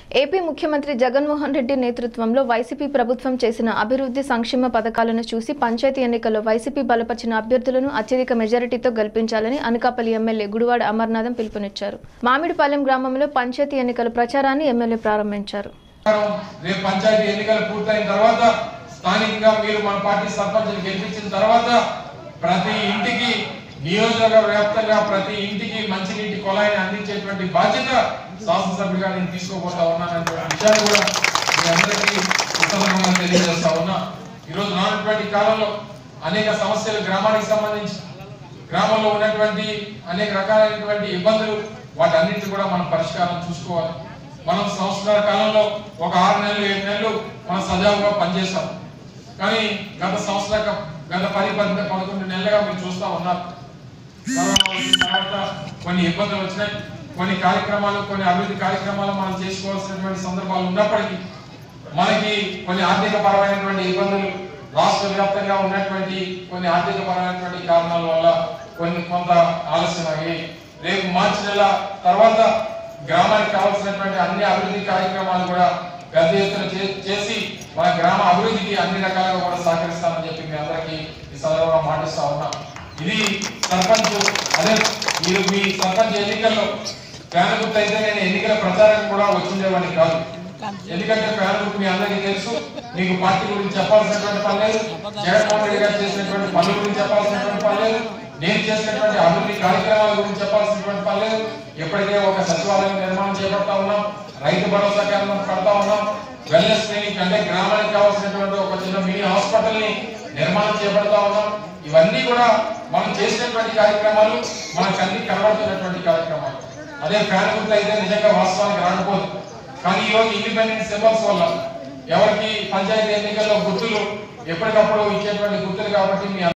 AP ముఖ్యమంత్రి జగన్మోహన్ రెడ్డి నేతృత్వంలో YCP ప్రభుత్వం చేసిన అభివృద్ధి సంక్షేమ పథకాలను చూసి పంచాయతీ ఎన్నికల్లో వైసీపీ బలపరిచిన అభ్యర్థులను అత్యధిక మెజారిటీతో గెలిపించాలని అనకాపల్లి ఎమ్మెల్యే గుడివాడ అమర్నాథం పిలుపునిచ్చారు మామిడిపాలెం గ్రామంలో పంచాయతీ ఎన్నికల ప్రచారాన్ని ఎమ్మెల్యే ప్రారంభించారు రేపు పంచాయతీ ఎన్నికలు పూర్తయిన తర్వాత స్థానికంగా మీరు మన పార్టీ సర్పంచ్ని గెలిపించిన తర్వాత ప్రతి ఇంటికి నియోజకవర్గ వ్యాప్తంగా ప్రతి ఇంటికి మంచినీటి కొలాయిని అందించేటువంటి బాధ్యత శాసనసభ్యుడిగా నేను తీసుకోబోతా ఉన్నాననే విషయాన్ని కూడా మీ అందరికీ ఈ సందర్భంగా తెలియజేస్తా ఉన్నా ఈరోజు రానటువంటి కాలంలో అనేక సమస్యలు గ్రామానికి సంబంధించి గ్రామంలో ఉన్నటువంటి అనేక రకాలైనటువంటి ఇబ్బందులు వాటన్నింటి కూడా మనం పరిష్కారం చూసుకోవాలి మనం సంవత్సరాల కాలంలో ఒక ఆరు నెలలు ఏడు నెలలు మనం సజావుగా పనిచేస్తాం కానీ గత సంవత్సర గత పది పది పదకొండు నెలలుగా మీరు చూస్తా ఉన్నారు కరోనా వచ్చిన తర్వాత కొన్ని ఇబ్బందులు వచ్చినాయి కొన్ని కార్యక్రమాలు కొన్ని అభివృద్ధి కార్యక్రమాలు మనం చేసుకోవాల్సినటువంటి సందర్భాలు ఉన్నప్పటికీ మనకి కొన్ని ఆర్థిక పరమైనటువంటి ఇబ్బందులు రాష్ట్ర వ్యాప్తంగా ఉన్నటువంటి కొన్ని ఆర్థిక పరమైనటువంటి కారణాల వల్ల కొన్ని కొంత ఆలస్యం అయ్యాయి రేపు మార్చి నెల తర్వాత గ్రామానికి కావాల్సినటువంటి అన్ని అభివృద్ధి కార్యక్రమాలు కూడా పెద్ద ఎత్తున చే- చేసి మన గ్రామ అభివృద్ధికి అన్ని రకాలుగా కూడా సహకరిస్తామని చెప్పి మీ అందరికీ ఈ సందర్భంగా మాటిస్తా ఉన్నా ఇది సర్పంచ్ అదే మీరు మీ సర్పంచ్ ఎన్నికల్లో ఫ్యాన్ గుర్తు అయితే నేను ఎన్నికల ప్రచారం కూడా వచ్చిండేవాడిని కాదు ఎందుకంటే ఫ్యాన్ గుర్తు మీ అందరికీ తెలుసు మీకు పార్టీ గురించి చెప్పాల్సినటువంటి పని లేదు జగన్మోహన్ రెడ్డి గారు చేసినటువంటి పనుల గురించి చెప్పాల్సినటువంటి పని లేదు నేను చేసినటువంటి అభివృద్ధి కార్యక్రమాల గురించి చెప్పాల్సినటువంటి పని లేదు ఎప్పటికే ఒక సచివాలయం నిర్మాణం చేపడతా ఉన్నాం రైతు భరోసా కేంద్రం కడతా ఉన్నాం వెల్నెస్ క్లినిక్ అంటే గ్రామానికి కావాల్సినటువంటి ఒక చిన్న మినీ హాస్పిటల్ ని నిర్మాణం చేపడతా ఉన్నాం ఇవన్నీ కూడా మనం చేసినటువంటి కార్యక్రమాలు మనకు అన్ని కనబడుతున్నటువంటి కార్యక్రమాలు అదే ఫ్యాన్ గుర్తు అయితే నిజంగా వాస్తవానికి రాకపోదు కానీ ఈ రోజు ఇండిపెండెంట్ సింబల్స్ వల్ల ఎవరికి పంచాయతీ ఎన్నికల్లో గుర్తులు ఎప్పటికప్పుడు ఇచ్చేటువంటి గుర్తులు కాబట్టి మీ